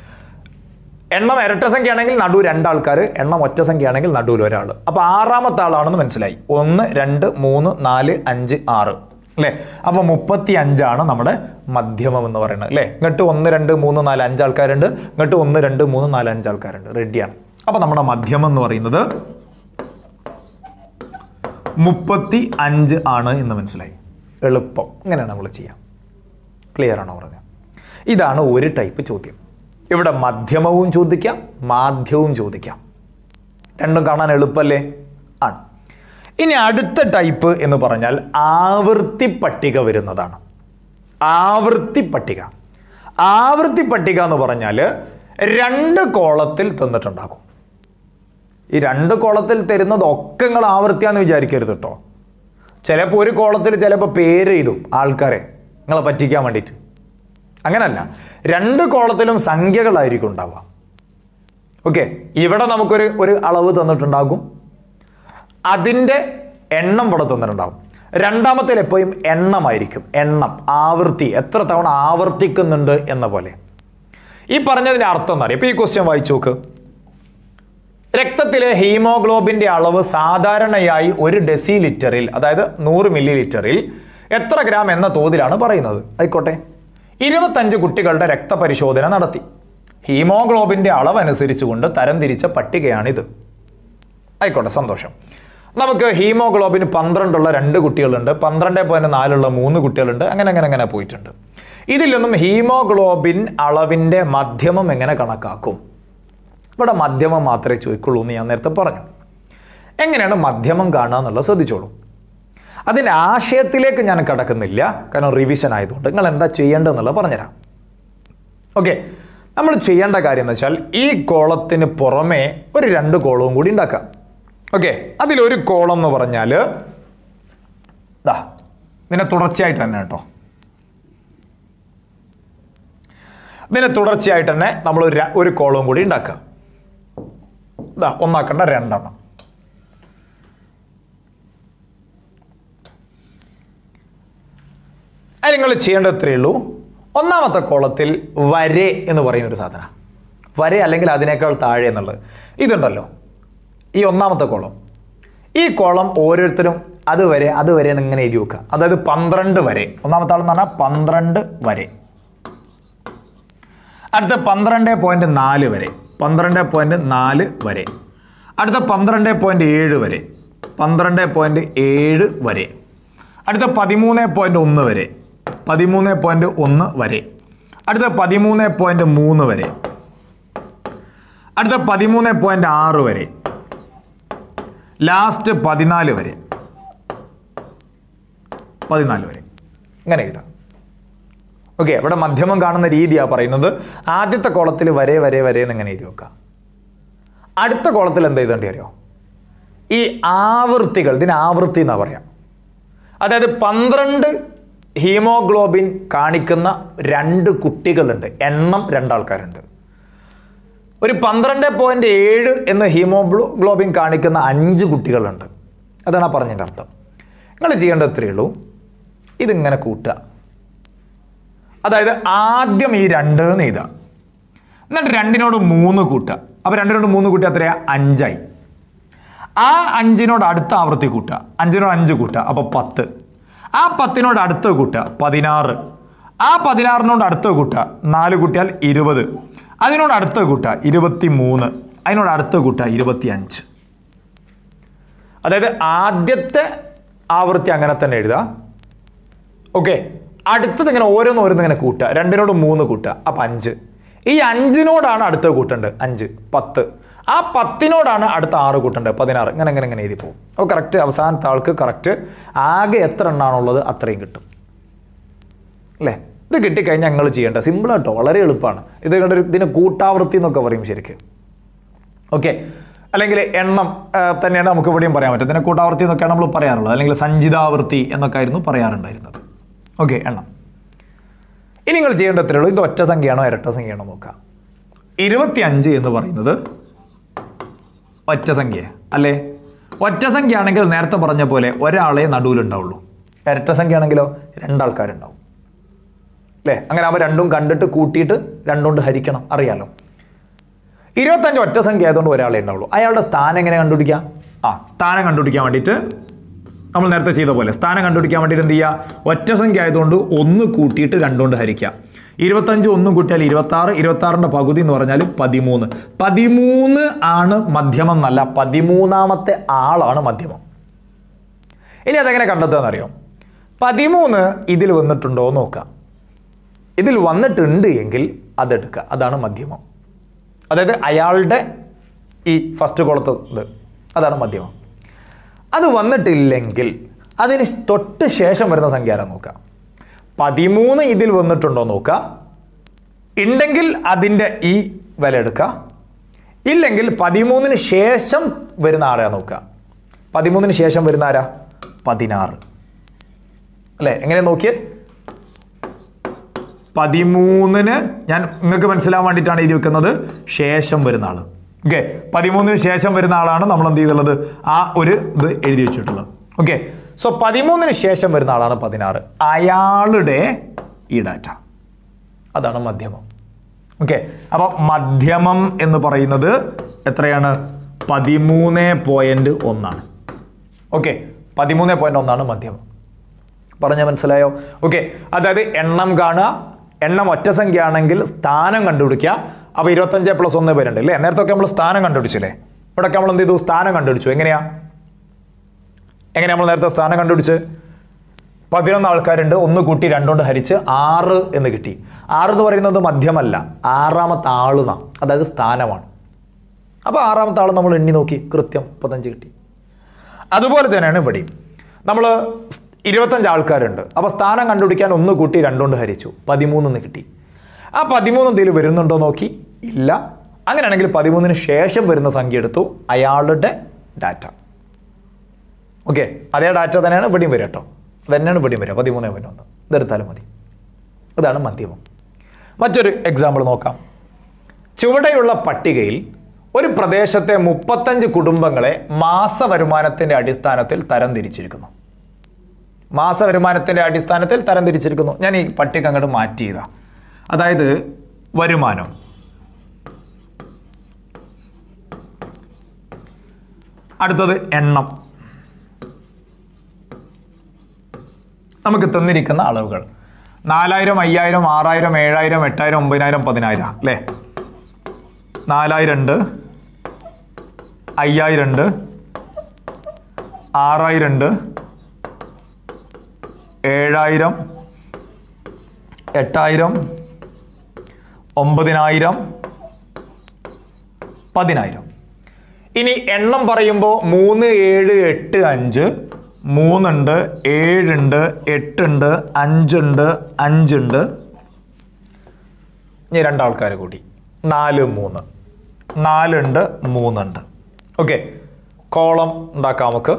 എണ്ണം ഇരട്ട സംഖ്യ ആണെങ്കിൽ നടു രണ്ടാൾക്കാർ എണ്ണം ഒറ്റ സംഖ്യ ആണെങ്കിൽ നടുവിൽ ഒരാൾ അപ്പോൾ ആറാമത്തെ ആളാണെന്ന് മനസ്സിലായി ഒന്ന് രണ്ട് മൂന്ന് നാല് അഞ്ച് ആറ് അല്ലേ അപ്പോൾ മുപ്പത്തി അഞ്ചാണ് നമ്മുടെ മധ്യമം എന്ന് പറയുന്നത് അല്ലേ ഇങ്ങോട്ട് ഒന്ന് രണ്ട് മൂന്ന് നാല് അഞ്ച് ആൾക്കാരുണ്ട് ഇങ്ങോട്ട് ഒന്ന് രണ്ട് മൂന്ന് നാല് അഞ്ച് ആൾക്കാരുണ്ട് റെഡിയാണ് അപ്പോൾ നമ്മുടെ മധ്യമം എന്ന് പറയുന്നത് മുപ്പത്തി അഞ്ച് ആണ് എന്ന് മനസ്സിലായി എളുപ്പം ഇങ്ങനെയാണ് നമ്മൾ ചെയ്യാം ക്ലിയർ ആണോ പറഞ്ഞത് ഇതാണ് ഒരു ടൈപ്പ് ചോദ്യം ഇവിടെ മധ്യമവും ചോദിക്കാം മാധ്യവും ചോദിക്കാം രണ്ടും കാണാൻ എളുപ്പമല്ലേ ആണ് ഇനി അടുത്ത ടൈപ്പ് എന്ന് പറഞ്ഞാൽ ആവൃത്തി പട്ടിക വരുന്നതാണ് ആവൃത്തി പട്ടിക ആവൃത്തി പട്ടിക എന്ന് പറഞ്ഞാൽ രണ്ട് കോളത്തിൽ തന്നിട്ടുണ്ടാകും ഈ രണ്ട് കോളത്തിൽ തരുന്നതൊക്കെ നിങ്ങൾ ആവൃത്തിയാന്ന് വിചാരിക്കരുത് കേട്ടോ ചിലപ്പോൾ ഒരു കോളത്തിൽ ചിലപ്പോൾ പേര് എഴുതും ആൾക്കാരെ നിങ്ങളെ പറ്റിക്കാൻ വേണ്ടിയിട്ട് അങ്ങനല്ല രണ്ട് കോളത്തിലും സംഖ്യകളായിരിക്കും ഉണ്ടാവുക ഓക്കെ ഇവിടെ നമുക്കൊരു ഒരു അളവ് തന്നിട്ടുണ്ടാകും അതിൻ്റെ എണ്ണം ഇവിടെ തന്നിട്ടുണ്ടാകും രണ്ടാമത്തിൽ എപ്പോഴും എണ്ണമായിരിക്കും എണ്ണം ആവൃത്തി എത്ര തവണ ആവർത്തിക്കുന്നുണ്ട് എന്ന പോലെ ഈ പറഞ്ഞതിൻ്റെ അർത്ഥം എന്താ പറയുക ഇപ്പോൾ ഈ ക്വസ്റ്റ്യൻ വായിച്ചു നോക്ക് രക്തത്തിലെ ഹീമോഗ്ലോബിന്റെ അളവ് സാധാരണയായി ഒരു ഡെസി ലിറ്ററിൽ അതായത് നൂറ് മില്ലി ലിറ്ററിൽ എത്ര ഗ്രാം എന്ന തോതിലാണ് പറയുന്നത് ആയിക്കോട്ടെ ഇരുപത്തഞ്ച് കുട്ടികളുടെ രക്തപരിശോധന നടത്തി ഹീമോഗ്ലോബിന്റെ അളവ് അനുസരിച്ചുകൊണ്ട് തരംതിരിച്ച പട്ടികയാണിത് ആയിക്കോട്ടെ സന്തോഷം നമുക്ക് ഹീമോഗ്ലോബിന് പന്ത്രണ്ടുള്ള രണ്ട് കുട്ടികളുണ്ട് പന്ത്രണ്ട് പോയിന്റ് നാലുള്ള മൂന്ന് കുട്ടികളുണ്ട് അങ്ങനെ അങ്ങനെ അങ്ങനെ പോയിട്ടുണ്ട് ഇതിൽ നിന്നും ഹീമോഗ്ലോബിൻ അളവിന്റെ മധ്യമം എങ്ങനെ കണക്കാക്കും ഇവിടെ മധ്യമം മാത്രമേ ചോദിക്കുള്ളൂ എന്ന് ഞാൻ നേരത്തെ പറഞ്ഞു എങ്ങനെയാണ് മധ്യമം കാണുക എന്നുള്ളത് ശ്രദ്ധിച്ചോളൂ അതിൻ്റെ ആശയത്തിലേക്ക് ഞാൻ കടക്കുന്നില്ല കാരണം റിവിഷൻ ആയതുകൊണ്ട് നിങ്ങൾ എന്താ ചെയ്യേണ്ടതെന്നുള്ളത് പറഞ്ഞുതരാം ഓക്കെ നമ്മൾ ചെയ്യേണ്ട കാര്യം എന്ന് വെച്ചാൽ ഈ കോളത്തിന് പുറമെ ഒരു രണ്ട് കോളവും കൂടി ഉണ്ടാക്കാം ഓക്കെ അതിലൊരു കോളം എന്ന് പറഞ്ഞാൽ ദാ ഇതിനെ തുടർച്ചയായിട്ട് തന്നെ കേട്ടോ ഇതിനെ തുടർച്ചയായിട്ട് തന്നെ നമ്മൾ ഒരു ര- ഒരു കോളവും കൂടി ഉണ്ടാക്കുക ഇതാ ഒന്നാക്കേണ്ട രണ്ടെണ്ണം അത് നിങ്ങൾ ചെയ്യേണ്ടത് ഇത്രയേ ഉള്ളൂ ഒന്നാമത്തെ കോളത്തിൽ വരെ എന്ന് പറയുന്ന ഒരു സാധനം വരെ അല്ലെങ്കിൽ അതിനേക്കാൾ താഴെ എന്നുള്ളത് ഇതുണ്ടല്ലോ ഈ ഒന്നാമത്തെ കോളം ഈ കോളം ഓരോരുത്തരും അതുവരെ അതുവരെ എന്ന് ഇങ്ങനെ എഴുതി വെക്കുക അതായത് പന്ത്രണ്ട് വരെ ഒന്നാമത്തെ ആളെന്ന് പറഞ്ഞാൽ പന്ത്രണ്ട് വരെ അടുത്ത പന്ത്രണ്ട് പോയിന്റ് നാല് വരെ പന്ത്രണ്ട് പോയിന്റ് നാല് വരെ അടുത്ത പന്ത്രണ്ട് പോയിന്റ് ഏഴ് വരെ പന്ത്രണ്ട് പോയിന്റ് ഏഴ് വരെ അടുത്ത പതിമൂന്ന് പോയിന്റ് ഒന്ന് വരെ പതിമൂന്ന് പോയിന്റ് ഒന്ന് വരെ അടുത്ത പതിമൂന്ന് പോയിന്റ് മൂന്ന് വരെ അടുത്ത പതിമൂന്ന് പോയിന്റ് ആറ് വരെ ലാസ്റ്റ് പതിനാല് വരെ പതിനാല് വരെ ഇങ്ങനെ എഴുതാം ഓക്കെ ഇവിടെ മധ്യമം കാണുന്ന രീതിയാണ് പറയുന്നത് ആദ്യത്തെ കോളത്തിൽ വരെ വരെ വരെ എന്ന് ഇങ്ങനെ എഴുതി വെക്കുക അടുത്ത കോളത്തിൽ എന്ത് എഴുതേണ്ടി അറിയോ ഈ ആവൃത്തികൾ ഇതിന് ആവൃത്തി എന്നാ പറയാം അതായത് പന്ത്രണ്ട് ഹീമോഗ്ലോബിൻ കാണിക്കുന്ന രണ്ട് കുട്ടികളുണ്ട് എണ്ണം രണ്ടാൾക്കാരുണ്ട് ഒരു പന്ത്രണ്ട് പോയിന്റ് ഏഴ് എന്ന ഹീമോഗ്ലോബിൻ കാണിക്കുന്ന അഞ്ച് കുട്ടികളുണ്ട് അതാണ് ആ പറഞ്ഞതിൻ്റെ അർത്ഥം നിങ്ങൾ ചെയ്യേണ്ടത് ഇത്രയേ ഉള്ളൂ ഇതിങ്ങനെ കൂട്ടുക അതായത് ആദ്യം ഈ രണ്ട് എന്ന് എഴുതുക എന്നിട്ട് രണ്ടിനോട് മൂന്ന് കൂട്ടുക അപ്പോൾ രണ്ടിനോട് മൂന്ന് കൂട്ടുക എത്രയാ അഞ്ചായി ആ അഞ്ചിനോട് അടുത്ത ആവൃത്തി കൂട്ടുക അഞ്ചിനോട് അഞ്ച് കൂട്ടുക അപ്പോൾ പത്ത് ആ പത്തിനോട് അടുത്ത കൂട്ടുക പതിനാറ് ആ പതിനാറിനോട് അടുത്ത കൂട്ടുക നാല് കൂട്ടിയാൽ ഇരുപത് അതിനോട് അടുത്ത കൂട്ടുക ഇരുപത്തി മൂന്ന് അതിനോട് അടുത്ത കൂട്ടുക ഇരുപത്തി അഞ്ച് അതായത് ആദ്യത്തെ ആവൃത്തി അങ്ങനെ തന്നെ എഴുതുക ഓക്കെ അടുത്തത് ഇങ്ങനെ ഓരോന്ന് ഓരോന്ന് ഇങ്ങനെ കൂട്ടുക രണ്ടിനോട് മൂന്ന് കൂട്ടുക അപ്പം അഞ്ച് ഈ അഞ്ചിനോടാണ് അടുത്ത കൂട്ടേണ്ടത് അഞ്ച് പത്ത് ആ പത്തിനോടാണ് അടുത്ത ആറ് കൂട്ടേണ്ടത് പതിനാറ് ഇങ്ങനെ ഇങ്ങനെ ഇങ്ങനെ എഴുതി പോകും അപ്പോൾ കറക്റ്റ് അവസാനത്തെ ആൾക്ക് കറക്റ്റ് ആകെ എത്ര എണ്ണാണുള്ളത് അത്രയും കിട്ടും അല്ലേ ഇത് കിട്ടിക്കഴിഞ്ഞാൽ ഞങ്ങൾ ചെയ്യേണ്ട സിമ്പിൾ കേട്ടോ വളരെ എളുപ്പമാണ് ഇത് കണ്ട ഇതിന് കൂട്ടാവൃത്തി എന്നൊക്കെ പറയും ശരിക്കും ഓക്കെ അല്ലെങ്കിൽ എണ്ണം ആ, തന്നെയാണ് നമുക്ക് ഇവിടെയും പറയാൻ പറ്റും ഇതിനെ കൂട്ടാവൃത്തി എന്നൊക്കെയാണ് നമ്മൾ പറയാറുള്ളത് അല്ലെങ്കിൽ സഞ്ചിതാവൃത്തി എന്നൊക്കെ ആയിരുന്നു പറയാറുണ്ടായിരുന്നത് ഓക്കെ എണ്ണം ഇനി നിങ്ങൾ ചെയ്യേണ്ട എത്രയേ ഉള്ളൂ ഇത് ഒറ്റ സംഖ്യയാണോ ഇരട്ട സംഖ്യയാണോ നോക്കാം ഇരുപത്തി അഞ്ച് എന്ന് പറയുന്നത് ഒറ്റ സംഖ്യ അല്ലേ ഒറ്റ സംഖ്യ ആണെങ്കിൽ നേരത്തെ പറഞ്ഞ പോലെ ഒരാളെ നടുവിലുണ്ടാവുള്ളൂ ഇരട്ട സംഖ്യ ആണെങ്കിലോ രണ്ടാൾക്കാരുണ്ടാവും അല്ലേ അങ്ങനെ ആകുമ്പോൾ രണ്ടും കണ്ടിട്ട് കൂട്ടിയിട്ട് രണ്ടുകൊണ്ട് ഹരിക്കണം അറിയാലോ ഇരുപത്തഞ്ച് ഒറ്റ സംഖ്യ ആയതുകൊണ്ട് ഒരാളെ ഉണ്ടാവുള്ളൂ അയാളുടെ സ്ഥാനം എങ്ങനെ കണ്ടുപിടിക്കാം ആ സ്ഥാനം കണ്ടുപിടിക്കാൻ വേണ്ടിയിട്ട് നമ്മൾ നേരത്തെ ചെയ്ത പോലെ സ്ഥാനം കണ്ടുപിടിക്കാൻ വേണ്ടിയിട്ട് എന്ത് ചെയ്യുക ഒറ്റ സംഖ്യ ആയതുകൊണ്ട് ഒന്ന് കൂട്ടിയിട്ട് രണ്ടുകൊണ്ട് ഹരിക്കുക ഇരുപത്തഞ്ച് ഒന്ന് കൂട്ടിയാൽ ഇരുപത്തി ആറ് ഇരുപത്തി ആറിൻ്റെ പകുതി എന്ന് പറഞ്ഞാൽ പതിമൂന്ന് പതിമൂന്ന് ആണ് മധ്യമം എന്നല്ല പതിമൂന്നാമത്തെ ആളാണ് മധ്യമം ഇനി അതെങ്ങനെ കണ്ടെത്തുകയെന്നറിയോ പതിമൂന്ന് ഇതിൽ വന്നിട്ടുണ്ടോ എന്ന് നോക്കാം ഇതിൽ വന്നിട്ടുണ്ട് എങ്കിൽ അതെടുക്കുക അതാണ് മധ്യമം അതായത് അയാളുടെ ഈ ഫസ്റ്റ് കൊളത്തത് അതാണ് മധ്യമം അത് വന്നിട്ടില്ലെങ്കിൽ അതിന് തൊട്ട് ശേഷം വരുന്ന സംഖ്യ ആരാ നോക്കുക പതിമൂന്ന് ഇതിൽ വന്നിട്ടുണ്ടോ നോക്കുക ഉണ്ടെങ്കിൽ അതിൻ്റെ ഈ വില എടുക്കുക ഇല്ലെങ്കിൽ പതിമൂന്നിന് ശേഷം വരുന്ന ആരാ നോക്കുക പതിമൂന്നിന് ശേഷം വരുന്ന ആരാ പതിനാറ് അല്ലേ എങ്ങനെ നോക്കിയേ പതിമൂന്നിന് ഞാൻ നിങ്ങൾക്ക് മനസ്സിലാവാൻ വേണ്ടിയിട്ടാണ് എഴുതി വെക്കുന്നത് ശേഷം വരുന്ന ആള് ഓക്കെ പതിമൂന്നിന് ശേഷം വരുന്ന ആളാണ് നമ്മൾ എന്ത് ചെയ്തുള്ളത് ആ ഒരു ഇത് എഴുതി വെച്ചിട്ടുള്ളത് ഓക്കെ സോ പതിമൂന്നിന് ശേഷം വരുന്ന ആളാണ് പതിനാറ് അയാളുടെ ഈ ഡാറ്റ അതാണ് മധ്യമം ഓക്കെ അപ്പൊ മധ്യമം എന്ന് പറയുന്നത് എത്രയാണ് പതിമൂന്ന് പോയിന്റ് ഒന്നാണ് ഓക്കെ പതിമൂന്ന് പോയിന്റ് ഒന്നാണ് മധ്യമം പറഞ്ഞ മനസ്സിലായോ ഓക്കെ അതായത് എണ്ണം കാണുക എണ്ണം ഒറ്റ സംഖ്യ ആണെങ്കിൽ സ്ഥാനം കണ്ടുപിടിക്കുക അപ്പോൾ ഇരുപത്തഞ്ച് പ്ലസ് ഒന്ന് പേരുണ്ട് അല്ലേ നേരത്തെ ഒക്കെ നമ്മൾ സ്ഥാനം കണ്ടുപിടിച്ചില്ലേ ഇവിടെയൊക്കെ നമ്മൾ എന്ത് ചെയ്തു സ്ഥാനം കണ്ടുപിടിച്ചു എങ്ങനെയാ എങ്ങനെയാ നമ്മൾ നേരത്തെ സ്ഥാനം കണ്ടുപിടിച്ച് പതിനൊന്ന് ആൾക്കാരുണ്ട് ഒന്ന് കൂട്ടി രണ്ടുകൊണ്ട് ഹരിച്ച് ആറ് എന്ന് കിട്ടി ആറ് എന്ന് പറയുന്നത് മധ്യമല്ല ആറാമത്തെ ആളുന്ന അതായത് സ്ഥാനമാണ് അപ്പോൾ ആറാമത്തെ ആൾ നമ്മൾ എണ്ണി നോക്കി കൃത്യം മുപ്പത്തഞ്ച് കിട്ടി അതുപോലെ തന്നെയാണ് ഇവിടെയും നമ്മൾ ഇരുപത്തഞ്ച് ആൾക്കാരുണ്ട് അപ്പോൾ സ്ഥാനം കണ്ടുപിടിക്കാൻ ഒന്ന് കൂട്ടി രണ്ടുകൊണ്ട് ഹരിച്ചു പതിമൂന്നെന്ന് കിട്ടി ആ പതിമൂന്ന് എന്തെങ്കിലും വരുന്നുണ്ടോ നോക്കി ഇല്ല അങ്ങനെയാണെങ്കിൽ പതിമൂന്നിന് ശേഷം വരുന്ന സംഖ്യ എടുത്തു അയാളുടെ ഡാറ്റ ഓക്കെ അതേ ഡാറ്റ തന്നെയാണ് ഇവിടെയും വരിക കേട്ടോ തന്നെയാണ് ഇവിടെയും വരിക പതിമൂന്ന് പതിനൊന്ന് ഇതെടുത്താലും മതി ഇതാണ് മധ്യമം മറ്റൊരു എക്സാമ്പിൾ നോക്കാം ചുവടെയുള്ള പട്ടികയിൽ ഒരു പ്രദേശത്തെ മുപ്പത്തഞ്ച് കുടുംബങ്ങളെ മാസ വരുമാനത്തിന്റെ അടിസ്ഥാനത്തിൽ തരംതിരിച്ചിരിക്കുന്നു മാസ വരുമാനത്തിന്റെ അടിസ്ഥാനത്തിൽ തരംതിരിച്ചിരിക്കുന്നു ഞാൻ ഈ പട്ടിക അങ്ങോട്ട് മാറ്റി ചെയ്താ അതായത് വരുമാനം അടുത്തത് എണ്ണം നമുക്ക് തന്നിരിക്കുന്ന അളവുകൾ നാലായിരം അയ്യായിരം ആറായിരം ഏഴായിരം എട്ടായിരം ഒമ്പതിനായിരം പതിനായിരം അല്ലേ നാലായിരം ഉണ്ട് അയ്യായിരം ഉണ്ട് ആറായിരം ഉണ്ട് ഏഴായിരം എട്ടായിരം ഒമ്പതിനായിരം പതിനായിരം ഇനി എണ്ണം പറയുമ്പോൾ മൂന്ന് ഏഴ് എട്ട് അഞ്ച് മൂന്നുണ്ട് ഏഴുണ്ട് എട്ടുണ്ട് അഞ്ചുണ്ട് അഞ്ചുണ്ട് ഇനി രണ്ടാൾക്കാർ കൂടി നാല് മൂന്ന് നാലുണ്ട് മൂന്നുണ്ട് ഓക്കെ കോളം ഉണ്ടാക്കാം നമുക്ക്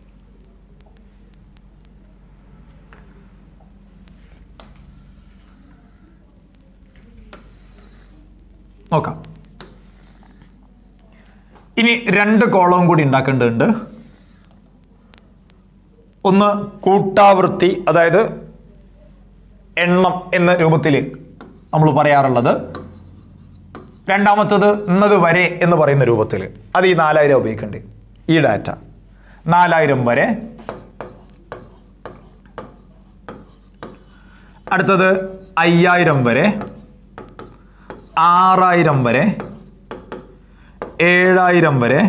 നോക്കാം ഇനി രണ്ട് കോളവും കൂടി ഉണ്ടാക്കേണ്ടതുണ്ട് ഒന്ന് കൂട്ടാവൃത്തി അതായത് എണ്ണം എന്ന രൂപത്തിൽ നമ്മൾ പറയാറുള്ളത് രണ്ടാമത്തത് ഇന്നത് വരെ എന്ന് പറയുന്ന രൂപത്തിൽ അത് ഈ നാലായിരം ഉപയോഗിക്കേണ്ടത് ഈ ഡാറ്റ നാലായിരം വരെ അടുത്തത് അയ്യായിരം വരെ ആറായിരം വരെ ഏഴായിരം വരെ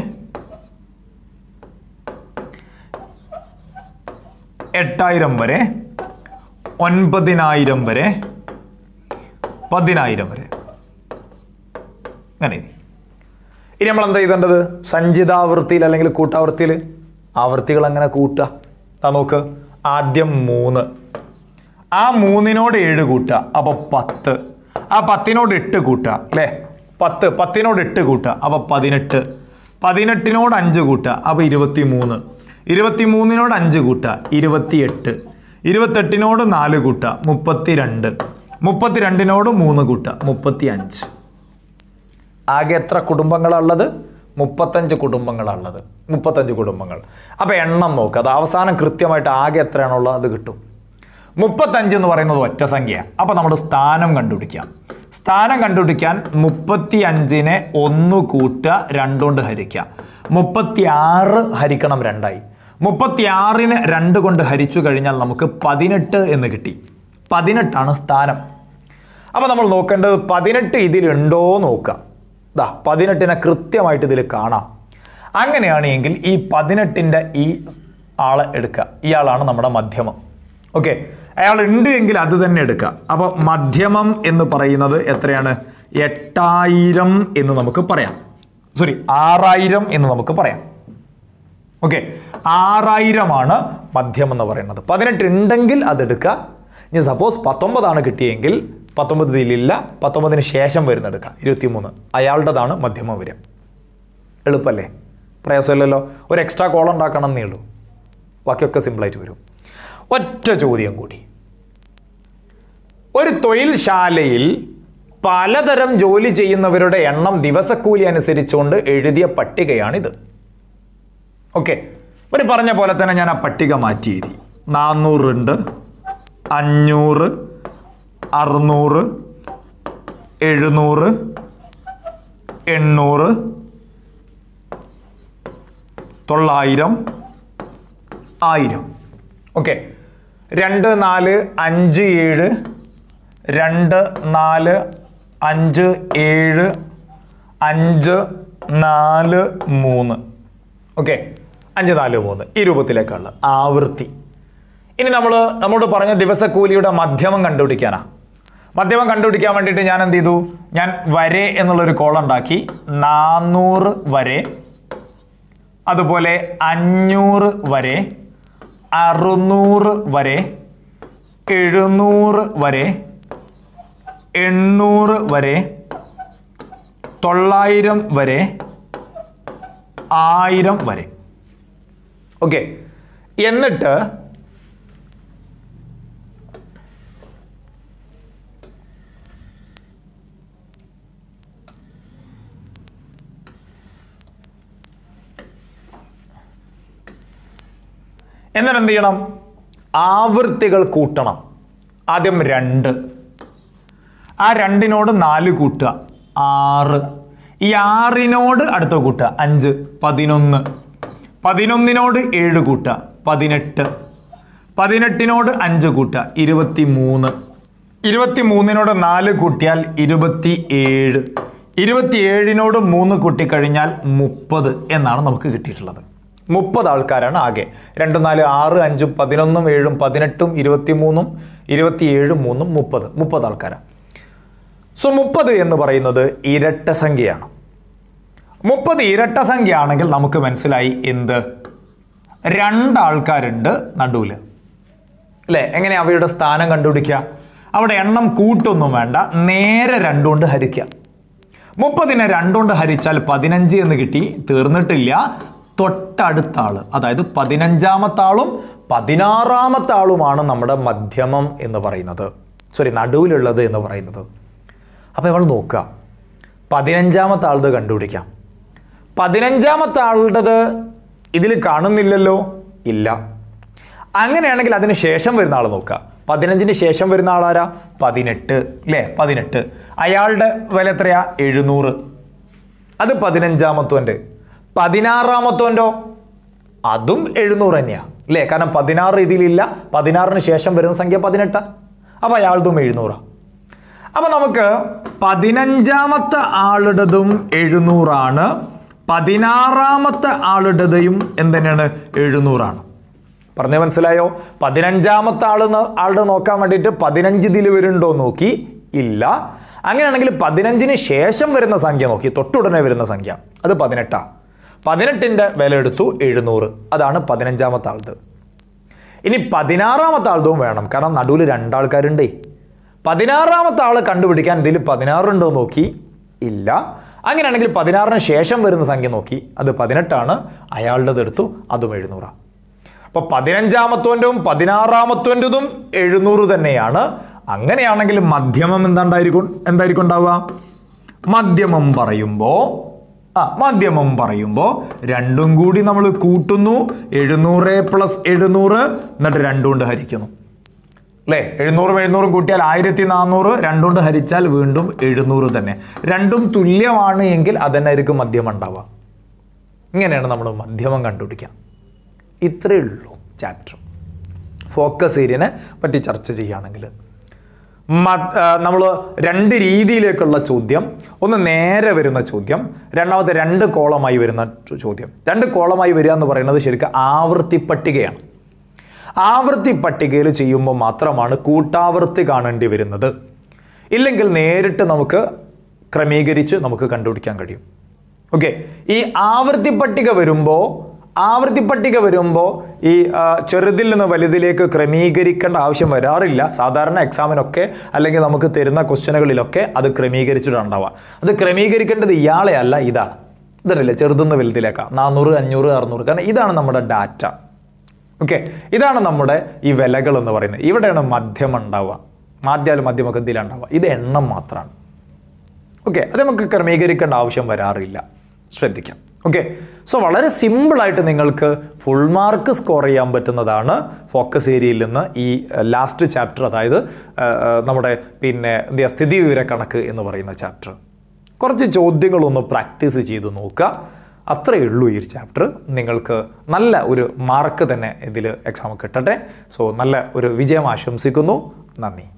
എട്ടായിരം വരെ ഒൻപതിനായിരം വരെ പതിനായിരം വരെ അങ്ങനെ എഴുതി. ഇനി നമ്മൾ എന്താ ചെയ്തേണ്ടത് സഞ്ചിതാവൃത്തിയിൽ അല്ലെങ്കിൽ കൂട്ടാവൃത്തിയിൽ ആവൃത്തികൾ അങ്ങനെ കൂട്ടുക ദാ നോക്ക് ആദ്യം മൂന്ന് ആ മൂന്നിനോട് ഏഴ് കൂട്ടുക അപ്പൊ പത്ത് ആ പത്തിനോട് എട്ട് കൂട്ടുക അല്ലേ പത്ത് പത്തിനോട് എട്ട് കൂട്ടുക അപ്പൊ പതിനെട്ട് പതിനെട്ടിനോട് അഞ്ച് കൂട്ടുക അപ്പൊ ഇരുപത്തി മൂന്ന് ഇരുപത്തി മൂന്നിനോട് അഞ്ച് കൂട്ടുക ഇരുപത്തിയെട്ട് ഇരുപത്തെട്ടിനോട് നാല് കൂട്ടുക മുപ്പത്തിരണ്ട് മുപ്പത്തിരണ്ടിനോട് മൂന്ന് കൂട്ടുക മുപ്പത്തി അഞ്ച് ആകെ എത്ര കുടുംബങ്ങളുള്ളത് മുപ്പത്തഞ്ച് കുടുംബങ്ങളുള്ളത് മുപ്പത്തഞ്ച് കുടുംബങ്ങൾ അപ്പോൾ എണ്ണം നോക്കുക അത് അവസാനം കൃത്യമായിട്ട് ആകെ എത്രയാണുള്ളത് അത് കിട്ടും മുപ്പത്തഞ്ച് എന്ന് പറയുന്നത് ഒറ്റ സംഖ്യയാണ് അപ്പോൾ നമ്മൾ സ്ഥാനം കണ്ടുപിടിക്കാം സ്ഥാനം കണ്ടുപിടിക്കാൻ മുപ്പത്തി അഞ്ചിനെ ഒന്ന് കൂട്ടുക രണ്ടുകൊണ്ട് ഹരിക്കുക മുപ്പത്തി ആറ് ഹരിക്കണം രണ്ടായി മുപ്പത്തി ആറിന് രണ്ട് കൊണ്ട് ഹരിച്ചു കഴിഞ്ഞാൽ നമുക്ക് പതിനെട്ട് എന്ന് കിട്ടി പതിനെട്ടാണ് സ്ഥാനം അപ്പോൾ നമ്മൾ നോക്കേണ്ടത് പതിനെട്ട് ഇതിലുണ്ടോ നോക്കുക ദാ പതിനെട്ടിനെ കൃത്യമായിട്ട് ഇതിൽ കാണാം അങ്ങനെയാണ് എങ്കിൽ ഈ പതിനെട്ടിൻ്റെ ഈ ആളെ എടുക്കുക ഇയാളാണ് നമ്മുടെ മധ്യമം ഓക്കെ അയാൾ ഉണ്ട് എങ്കിൽ അത് തന്നെ എടുക്കുക അപ്പോൾ മധ്യമം എന്ന് പറയുന്നത് എത്രയാണ് എട്ടായിരം എന്ന് നമുക്ക് പറയാം സോറി ആറായിരം എന്ന് നമുക്ക് പറയാം ഓക്കെ ആറായിരമാണ് മധ്യം എന്ന് പറയുന്നത് പതിനെട്ട് ഉണ്ടെങ്കിൽ അതെടുക്കുക ഇനി സപ്പോസ് പത്തൊമ്പതാണ് കിട്ടിയെങ്കിൽ പത്തൊമ്പത് ഇതിലില്ല പത്തൊമ്പതിന് ശേഷം വരുന്നെടുക്കുക ഇരുപത്തിമൂന്ന് അയാളുടേതാണ് മധ്യമം വരിക എളുപ്പമല്ലേ പ്രയാസമില്ലല്ലോ ഒരു എക്സ്ട്രാ കോളം ഉണ്ടാക്കണം എന്നേ ഉള്ളൂ ബാക്കിയൊക്കെ സിമ്പിളായിട്ട് വരും ഒറ്റ ചോദ്യം കൂടി ഒരു തൊഴിൽശാലയിൽ പലതരം ജോലി ചെയ്യുന്നവരുടെ എണ്ണം ദിവസക്കൂലി അനുസരിച്ചുകൊണ്ട് എഴുതിയ പട്ടികയാണിത് ഓക്കെ ഒരു പറഞ്ഞ പോലെ തന്നെ ഞാൻ ആ പട്ടിക മാറ്റി എഴുതി നാന്നൂറുണ്ട് അഞ്ഞൂറ് അറുന്നൂറ് എഴുന്നൂറ് എണ്ണൂറ് തൊള്ളായിരം ആയിരം ഓക്കെ രണ്ട് നാല് അഞ്ച് ഏഴ് രണ്ട് നാല് അഞ്ച് ഏഴ് അഞ്ച് നാല് മൂന്ന് ഓക്കെ അഞ്ച് നാല് മൂന്ന് ഈ രൂപത്തിലേക്കുള്ള ആവൃത്തി ഇനി നമ്മൾ നമ്മോട് പറഞ്ഞ ദിവസക്കൂലിയുടെ മധ്യമം കണ്ടുപിടിക്കാനാ മധ്യമം കണ്ടുപിടിക്കാൻ വേണ്ടിയിട്ട് ഞാൻ എന്ത് ചെയ്തു ഞാൻ വരെ എന്നുള്ളൊരു കോളം ഉണ്ടാക്കി നാനൂറ് വരെ അതുപോലെ അഞ്ഞൂറ് വരെ അറുന്നൂറ് വരെ എഴുന്നൂറ് വരെ എണ്ണൂറ് വരെ തൊള്ളായിരം വരെ ആയിരം വരെ ഓക്കെ എന്നിട്ട് എന്നിട്ട് എന്ത് ചെയ്യണം ആവൃത്തികൾ കൂട്ടണം ആദ്യം രണ്ട് ആ രണ്ടിനോട് നാല് കൂട്ടുക ആറ് ഈ ആറിനോട് അടുത്ത കൂട്ടുക അഞ്ച് പതിനൊന്ന് പതിനൊന്നിനോട് ഏഴ് കൂട്ടുക പതിനെട്ട് പതിനെട്ടിനോട് അഞ്ച് കൂട്ടുക ഇരുപത്തി മൂന്ന് ഇരുപത്തി മൂന്നിനോട് നാല് കൂട്ടിയാൽ ഇരുപത്തി ഏഴ് ഇരുപത്തിയേഴിനോട് മൂന്ന് കൂട്ടിക്കഴിഞ്ഞാൽ മുപ്പത് എന്നാണ് നമുക്ക് കിട്ടിയിട്ടുള്ളത് മുപ്പത് ആൾക്കാരാണ് ആകെ രണ്ട് നാല് ആറ് അഞ്ചും പതിനൊന്നും ഏഴും പതിനെട്ടും ഇരുപത്തിമൂന്നും ഇരുപത്തിയേഴും മൂന്നും മുപ്പത് മുപ്പത് ആൾക്കാരാണ് സോ മുപ്പത് എന്ന് പറയുന്നത് ഇരട്ട സംഖ്യയാണ് മുപ്പത് ഇരട്ട സംഖ്യ ആണെങ്കിൽ നമുക്ക് മനസ്സിലായി എന്ത് രണ്ടാൾക്കാരുണ്ട് നടുവിൽ അല്ലേ എങ്ങനെ അവയുടെ സ്ഥാനം കണ്ടുപിടിക്കുക അവിടെ എണ്ണം കൂട്ടൊന്നും വേണ്ട നേരെ രണ്ടുകൊണ്ട് ഹരിക്കുക മുപ്പതിനെ രണ്ടുകൊണ്ട് ഹരിച്ചാൽ പതിനഞ്ച് എന്ന് കിട്ടി തീർന്നിട്ടില്ല തൊട്ടടുത്ത ആള് അതായത് പതിനഞ്ചാമത്തെ ആളും പതിനാറാമത്തെ ആളുമാണ് നമ്മുടെ മധ്യമം എന്ന് പറയുന്നത് സോറി നടുവിലുള്ളത് എന്ന് പറയുന്നത് അപ്പോൾ നമ്മൾ നോക്കുക പതിനഞ്ചാമത്തെ ആളത് കണ്ടുപിടിക്കാം പതിനഞ്ചാമത്തെ ആളുടേത് ഇതിൽ കാണുന്നില്ലല്ലോ ഇല്ല അങ്ങനെയാണെങ്കിൽ അതിന് ശേഷം വരുന്ന ആൾ നോക്കുക പതിനഞ്ചിന് ശേഷം വരുന്ന ആളാരാ പതിനെട്ട് അല്ലേ പതിനെട്ട് അയാളുടെ വില എത്രയാ എഴുന്നൂറ് അത് പതിനഞ്ചാമത്തോൻ്റെ പതിനാറാമത്തോൻ്റോ അതും എഴുന്നൂറ് തന്നെയാണ് അല്ലേ കാരണം പതിനാറ് ഇതിലില്ല പതിനാറിന് ശേഷം വരുന്ന സംഖ്യ പതിനെട്ട് അപ്പോൾ അയാളതും എഴുന്നൂറാണ് അപ്പൊ നമുക്ക് പതിനഞ്ചാമത്തെ ആളുടേതും എഴുന്നൂറാണ് പതിനാറാമത്തെ ആളുടേതും എന്തുതന്നെയാണ് എഴുന്നൂറാണ് പറഞ്ഞ മനസ്സിലായോ പതിനഞ്ചാമത്തെ ആള് ന- ആളുടെ നോക്കാൻ വേണ്ടിയിട്ട് പതിനഞ്ച് ഇതിൽ വരുന്നുണ്ടോ നോക്കി ഇല്ല അങ്ങനെയാണെങ്കിൽ പതിനഞ്ചിന് ശേഷം വരുന്ന സംഖ്യ നോക്കി തൊട്ടുടനെ വരുന്ന സംഖ്യ അത് പതിനെട്ടാ പതിനെട്ടിൻ്റെ വില എടുത്തു എഴുന്നൂറ് അതാണ് പതിനഞ്ചാമത്തെ ആളത് ഇനി പതിനാറാമത്തെ ആളതും വേണം കാരണം നടുവിൽ രണ്ടാൾക്കാരുണ്ടേ പതിനാറാമത്തെ ആൾ കണ്ടുപിടിക്കാൻ ഇതിൽ പതിനാറുണ്ടോ നോക്കി ഇല്ല അങ്ങനെയാണെങ്കിൽ പതിനാറിന് ശേഷം വരുന്ന സംഖ്യ നോക്കി അത് പതിനെട്ടാണ് അയാളുടേത് എടുത്തു അതും എഴുന്നൂറാണ് അപ്പൊ പതിനഞ്ചാമത്തോൻ്റെയും പതിനാറാമത്തോൻ്റെതും എഴുന്നൂറ് തന്നെയാണ് അങ്ങനെയാണെങ്കിൽ മധ്യമം എന്താണ്ടായിരിക്കും എന്തായിരിക്കും ഉണ്ടാവുക മധ്യമം പറയുമ്പോൾ ആ മധ്യമം പറയുമ്പോൾ രണ്ടും കൂടി നമ്മൾ കൂട്ടുന്നു എഴുന്നൂറ് പ്ലസ് എഴുന്നൂറ് എന്നിട്ട് രണ്ടും കൊണ്ട് ഹരിക്കുന്നു അല്ലേ എഴുന്നൂറും എഴുന്നൂറും കൂട്ടിയാൽ ആയിരത്തി നാനൂറ് രണ്ടുകൊണ്ട് ഹരിച്ചാൽ വീണ്ടും എഴുന്നൂറ് തന്നെ രണ്ടും തുല്യമാണ് എങ്കിൽ അതന്നായിരിക്കും മധ്യമം ഉണ്ടാവുക ഇങ്ങനെയാണ് നമ്മൾ മധ്യമം കണ്ടുപിടിക്കുക ഇത്രയേ ഉള്ളൂ ചാപ്റ്റർ ഫോക്കസ് ഏരിയനെ പറ്റി ചർച്ച ചെയ്യുകയാണെങ്കിൽ നമ്മൾ രണ്ട് രീതിയിലേക്കുള്ള ചോദ്യം ഒന്ന് നേരെ വരുന്ന ചോദ്യം രണ്ടാമത്തെ രണ്ട് കോളമായി വരുന്ന ചോ- ചോദ്യം രണ്ട് കോളമായി വരിക എന്ന് പറയുന്നത് ശരിക്കും ആവൃത്തി പട്ടികയാണ് ആവൃത്തി പട്ടികയിൽ ചെയ്യുമ്പോൾ മാത്രമാണ് കൂട്ടാവൃത്തി കാണേണ്ടി വരുന്നത് ഇല്ലെങ്കിൽ നേരിട്ട് നമുക്ക് ക്രമീകരിച്ച് നമുക്ക് കണ്ടുപിടിക്കാൻ കഴിയും ഓക്കെ ഈ ആവൃത്തി പട്ടിക വരുമ്പോൾ ആവൃത്തി പട്ടിക വരുമ്പോൾ ഈ ആ, ചെറുതിൽ നിന്ന് വലുതിലേക്ക് ക്രമീകരിക്കേണ്ട ആവശ്യം വരാറില്ല സാധാരണ എക്സാമിനൊക്കെ അല്ലെങ്കിൽ നമുക്ക് തരുന്ന ക്വസ്റ്റ്യനുകളിലൊക്കെ അത് ക്രമീകരിച്ചിട്ടുണ്ടാവുക അത് ക്രമീകരിക്കേണ്ടത് ഇയാളെ അല്ല ഇതാണ് ഇതല്ലേ ചെറുതെന്ന് വലുതിലേക്കാണ് നാനൂറ് അഞ്ഞൂറ് അറുന്നൂറ് കാരണം ഇതാണ് നമ്മുടെ ഡാറ്റ ഓക്കെ ഇതാണ് നമ്മുടെ ഈ വിലകൾ എന്ന് പറയുന്നത് ഇവിടെയാണ് മധ്യം ഉണ്ടാവുക മാധ്യാലും മധ്യമൊക്കെ ഇതിലുണ്ടാവുക ഇത് എണ്ണം മാത്രമാണ് ഓക്കെ അത് നമുക്ക് ക്രമീകരിക്കേണ്ട ആവശ്യം വരാറില്ല ശ്രദ്ധിക്കാം ഓക്കെ സോ വളരെ സിമ്പിളായിട്ട് നിങ്ങൾക്ക് ഫുൾ മാർക്ക് സ്കോർ ചെയ്യാൻ പറ്റുന്നതാണ് ഫോക്കസ് ഏരിയയിൽ നിന്ന് ഈ ലാസ്റ്റ് ചാപ്റ്റർ അതായത് ആ, ആ, നമ്മുടെ പിന്നെ എന്ത് ചെയ്യുക സ്ഥിതി വിവര കണക്ക് എന്ന് പറയുന്ന ചാപ്റ്റർ കുറച്ച് ചോദ്യങ്ങളൊന്ന് പ്രാക്ടീസ് ചെയ്ത് നോക്കുക അത്രയേ ഉള്ളൂ ഈ ഒരു ചാപ്റ്റർ നിങ്ങൾക്ക് നല്ല ഒരു മാർക്ക് തന്നെ ഇതിൽ എക്സാം കിട്ടട്ടെ സോ നല്ല ഒരു വിജയം ആശംസിക്കുന്നു നന്ദി